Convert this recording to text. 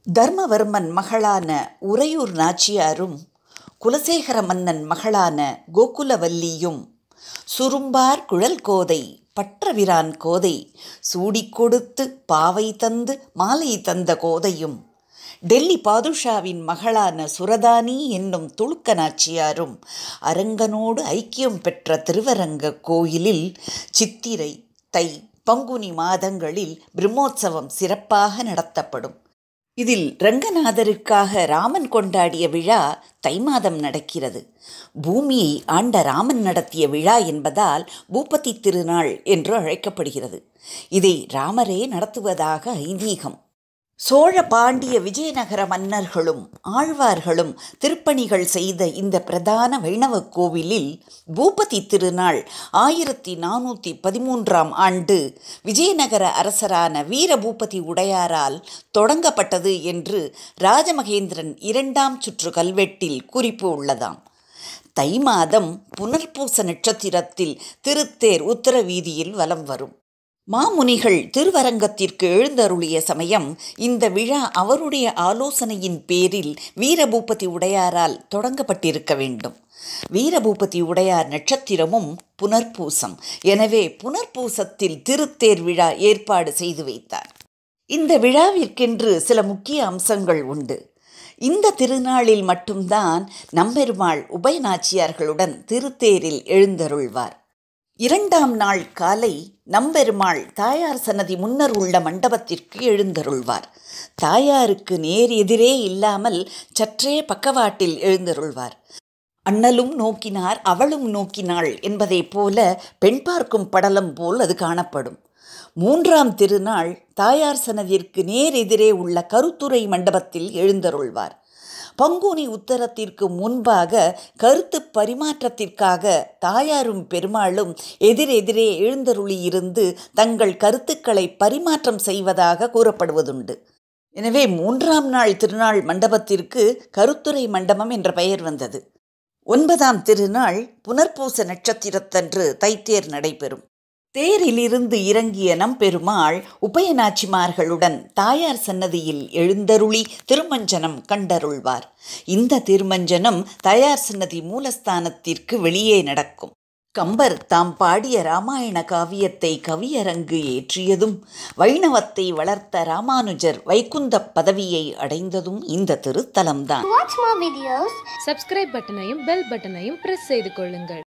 தர்மவர்மன் மகளான உறையூர் நாச்சியாரும் குலசேகர மன்னன் மகளான கோகுலவல்லியும் சுரும்பார் குழல் கோதை பற்றவிரான் கோதை சூடிக் கொடுத்து பாவை தந்து மாலை தந்த கோதையும் டெல்லி பாதுஷாவின் மகளான சுரதானி என்னும் துளுக்க நாச்சியாரும் அரங்கனோடு ஐக்கியம் பெற்ற திருவரங்க கோயிலில் சித்திரை தை பங்குனி மாதங்களில் பிரம்மோற்சவம் சிறப்பாக நடத்தப்படும் இதில் ரங்கநாதருக்காக ராமன் கொண்டாடிய விழா தை மாதம் நடக்கிறது பூமியை ஆண்ட ராமன் நடத்திய விழா என்பதால் பூபதி திருநாள் என்று அழைக்கப்படுகிறது இதை ராமரே நடத்துவதாக ஐதீகம் சோழ பாண்டிய விஜயநகர மன்னர்களும் ஆழ்வார்களும் திருப்பணிகள் செய்த இந்த பிரதான வைணவ கோவிலில் பூபதி திருநாள் ஆயிரத்தி நானூற்றி பதிமூன்றாம் ஆண்டு விஜயநகர அரசரான வீரபூபதி உடையாரால் தொடங்கப்பட்டது என்று ராஜமகேந்திரன் இரண்டாம் சுற்று கல்வெட்டில் குறிப்பு உள்ளதாம் தை மாதம் புனர்பூச நட்சத்திரத்தில் திருத்தேர் உத்தர வீதியில் வலம் வரும் மாமுனிகள் திருவரங்கத்திற்கு எழுந்தருளிய சமயம் இந்த விழா அவருடைய ஆலோசனையின் பேரில் வீரபூபதி உடையாரால் தொடங்கப்பட்டிருக்க வேண்டும் வீரபூபதி உடையார் நட்சத்திரமும் புனர்பூசம் எனவே புனர்பூசத்தில் திருத்தேர் விழா ஏற்பாடு செய்து வைத்தார் இந்த விழாவிற்கென்று சில முக்கிய அம்சங்கள் உண்டு இந்த திருநாளில் மட்டும்தான் நம்பெருமாள் உபயநாச்சியார்களுடன் திருத்தேரில் எழுந்தருள்வார் இரண்டாம் நாள் காலை நம்பெருமாள் தாயார் சன்னதி முன்னர் உள்ள மண்டபத்திற்கு எழுந்தருள்வார் தாயாருக்கு நேர் எதிரே இல்லாமல் சற்றே பக்கவாட்டில் எழுந்தருள்வார் அண்ணலும் நோக்கினார் அவளும் நோக்கினாள் என்பதைப் போல பெண் பார்க்கும் படலம் போல் அது காணப்படும் மூன்றாம் திருநாள் தாயார் சன்னதிற்கு நேர் எதிரே உள்ள கருத்துறை மண்டபத்தில் எழுந்தருள்வார் பங்குனி உத்தரத்திற்கு முன்பாக கருத்து பரிமாற்றத்திற்காக தாயாரும் பெருமாளும் எதிரெதிரே எழுந்தருளி இருந்து தங்கள் கருத்துக்களை பரிமாற்றம் செய்வதாக கூறப்படுவதுண்டு எனவே மூன்றாம் நாள் திருநாள் மண்டபத்திற்கு கருத்துரை மண்டபம் என்ற பெயர் வந்தது ஒன்பதாம் திருநாள் புனர்பூச நட்சத்திரத்தன்று தைத்தேர் நடைபெறும் தேரிலிருந்து இறங்கிய நம்பெருமாள் உபயநாச்சிமார்களுடன் தாயார் சன்னதியில் எழுந்தருளி திருமஞ்சனம் கண்டருள்வார் இந்த திருமஞ்சனம் தாயார் சன்னதி மூலஸ்தானத்திற்கு வெளியே நடக்கும் கம்பர் தாம் பாடிய ராமாயண காவியத்தை கவியரங்கு ஏற்றியதும் வைணவத்தை வளர்த்த ராமானுஜர் வைகுந்த பதவியை அடைந்ததும் இந்த திருத்தலம்தான் watch more videos சப்ஸ்கிரைப் பட்டனையும் பெல் பட்டனையும் பிரஸ் செய்து கொள்ளுங்கள்